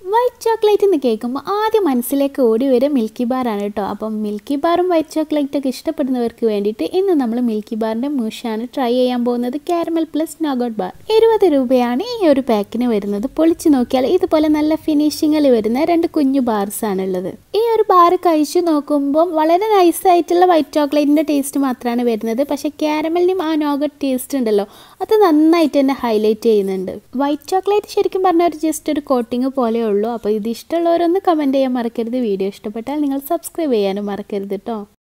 white chocolate എന്ന് കേൾക്കുമ്പോൾ ആദ്യം മനസ്സിലേക്ക് ഓടി വരും മിൽക്കി ബാർ ആണ് കേട്ടോ അപ്പം മിൽക്കി ബാറും വൈറ്റ് ചോക്ലേറ്റ് ഒക്കെ ഇഷ്ടപ്പെടുന്നവർക്ക് വേണ്ടിയിട്ട് ഇന്ന് നമ്മൾ മിൽക്കി ബാറിൻ്റെ മൂഷാണ് ട്രൈ ചെയ്യാൻ പോകുന്നത് കാരമൽ പ്ലസ് നോഗോട്ട് ബാർ ഇരുപത് രൂപയാണ് ഈ ഒരു പാക്കിന് വരുന്നത് പൊളിച്ച് നോക്കിയാൽ ഇതുപോലെ നല്ല ഫിനിഷിങ്ങിൽ വരുന്ന രണ്ട് കുഞ്ഞു ബാർസ് ആണുള്ളത് ഈ ഒരു ബാർ കഴിച്ചു നോക്കുമ്പോൾ വളരെ നൈസായിട്ടുള്ള വൈറ്റ് ചോക്ലേറ്റിൻ്റെ ടേസ്റ്റ് മാത്രമാണ് വരുന്നത് പക്ഷേ കാരമലിനും ആ നോഗട്ട് ടേസ്റ്റ് ഉണ്ടല്ലോ അത് നന്നായിട്ട് തന്നെ ഹൈലൈറ്റ് ചെയ്യുന്നുണ്ട് വൈറ്റ് ചോക്ലേറ്റ് ശരിക്കും പറഞ്ഞാൽ ഒരു ജസ്റ്റ് ഒരു കോട്ടിങ് പോലെ ഉള്ളൂ അപ്പോൾ ഇത് ഇഷ്ടമുള്ളവരൊന്ന് കമൻറ്റ് ചെയ്യാൻ മറക്കരുത് വീഡിയോ ഇഷ്ടപ്പെട്ടാൽ നിങ്ങൾ സബ്സ്ക്രൈബ് ചെയ്യാനും മറക്കരുത് കേട്ടോ